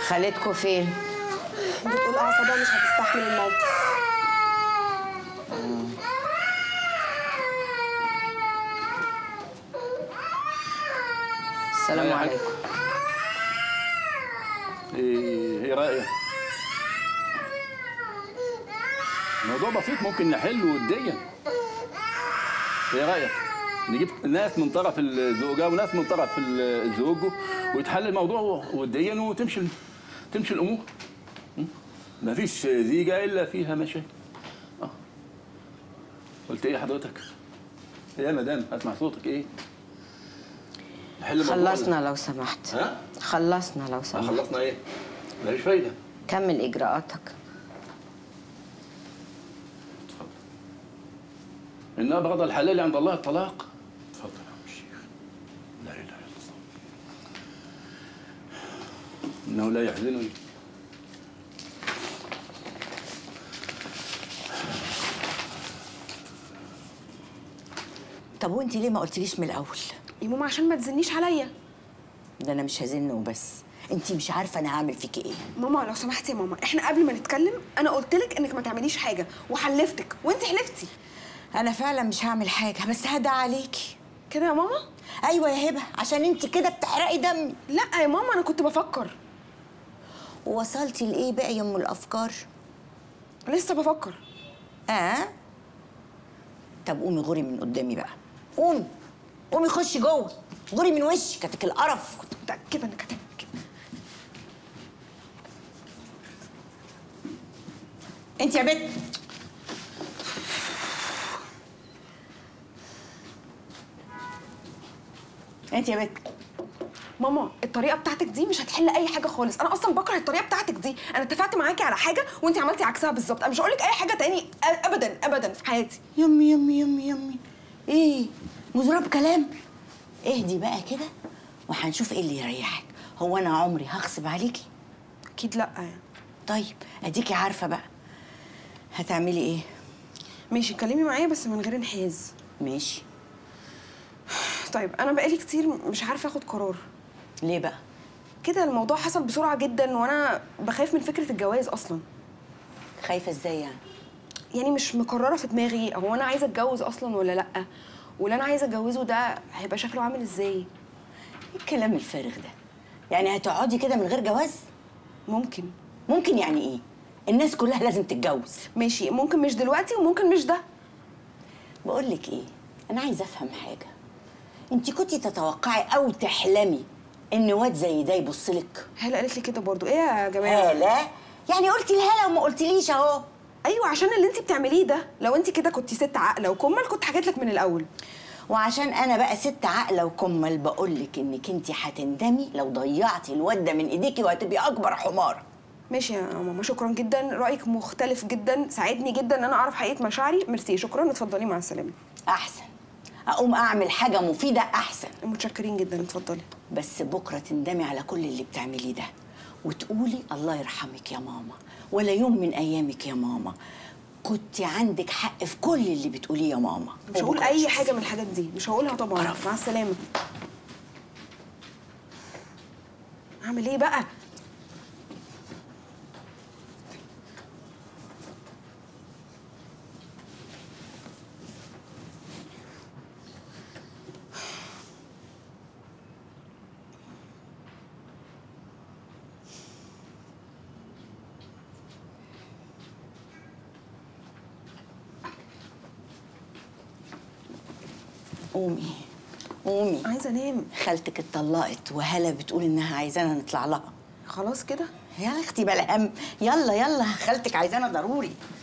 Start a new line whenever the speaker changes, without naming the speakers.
خالتكوا فين؟
بتقول اعصابها مش هتستحمل الموقف
السلام
يا
عليكم
ايه ايه رايك الموضوع بسيط ممكن نحله وديا ايه رايك نجيب ناس من طرف الزوجه وناس من طرف الزوج ويتحل الموضوع وديا وتمشي تمشي الامور م? مفيش زيجه الا فيها مشاكل اه قلت ايه حضرتك ايه يا مدام اسمع صوتك ايه نحل الموضوع
خلصنا لو سمحت
ها
خلصنا لو
آه،
سمحت
خلصنا ايه مفيش فايده
كمل اجراءاتك
إن أبغض الحلال عند الله الطلاق تفضل يا عم الشيخ لا إله إلا الله إنه لا يحزنني
طب وانت ليه ما قلتليش من الاول
يا ماما عشان ما تزنيش عليا
ده انا مش هزن وبس انت مش عارفه انا هعمل فيكي ايه
ماما لو سمحتي يا ماما احنا قبل ما نتكلم انا قلت لك انك ما تعمليش حاجه وحلفتك وانت حلفتي
انا فعلا مش هعمل حاجه بس هدى عليكي
كده يا ماما
ايوه يا هبه عشان انت كده بتحرقي دمي
لا يا ماما انا كنت بفكر
ووصلتي لايه بقى يا ام الافكار
لسه بفكر
اه طب قومي غوري من قدامي بقى قومي قومي خشي جوه غوري من وشي كاتك القرف
كنت متاكده انك هتعمل كده
انت يا بت انت يا بت
ماما الطريقه بتاعتك دي مش هتحل اي حاجه خالص انا اصلا بكره الطريقه بتاعتك دي انا اتفقت معاكي على حاجه وانت عملتي عكسها بالظبط انا مش هقول لك اي حاجه تاني أ- ابدا ابدا في حياتي
يمي يمي يمي يمي ايه مزراب كلام اهدي بقى كده وهنشوف ايه اللي يريحك هو انا عمري هغصب عليكي
اكيد لا يعني
طيب اديكي عارفه بقى هتعملي ايه
ماشي اتكلمي معايا بس من غير انحياز
ماشي
طيب انا بقالي كتير مش عارفه اخد قرار
ليه بقى
كده الموضوع حصل بسرعه جدا وانا بخاف من فكره الجواز اصلا
خايفه ازاي يعني
يعني مش مقرره في دماغي هو انا عايزه اتجوز اصلا ولا لا واللي انا عايزه اتجوزه ده هيبقى شكله عامل ازاي
ايه الكلام الفارغ ده يعني هتقعدي كده من غير جواز
ممكن
ممكن يعني ايه الناس كلها لازم تتجوز
ماشي ممكن مش دلوقتي وممكن مش ده
بقول لك ايه انا عايزه افهم حاجه انت كنتي تتوقعي او تحلمي ان واد زي ده يبص لك
هلا قالت لي كده برضو ايه يا جماعه
لا يعني قلتي لها لو ما قلتليش اهو
ايوه عشان اللي انت بتعمليه ده لو انت كده كنت ست عاقله وكمل كنت حكيت لك من الاول
وعشان انا بقى ست عاقله وكمل بقول لك انك انت هتندمي لو ضيعتي الواد ده من ايديكي وهتبقي اكبر حمار
ماشي يا ماما شكرا جدا رايك مختلف جدا ساعدني جدا ان انا اعرف حقيقه مشاعري ميرسي شكرا اتفضلي مع السلامه
احسن اقوم اعمل حاجه مفيده احسن
متشكرين جدا اتفضلي
بس بكره تندمي على كل اللي بتعمليه ده وتقولي الله يرحمك يا ماما ولا يوم من ايامك يا ماما كنت عندك حق في كل اللي بتقوليه يا ماما
مش هقول
وبكرة
اي
تشوفي.
حاجه من الحاجات دي مش هقولها طبعا
قرف.
مع السلامه اعمل ايه بقى
قومي قومي
عايزه انام
خالتك اتطلقت وهلا بتقول انها عايزانا نطلع لها
خلاص كده
يا اختي بلا هم يلا يلا خالتك عايزانا ضروري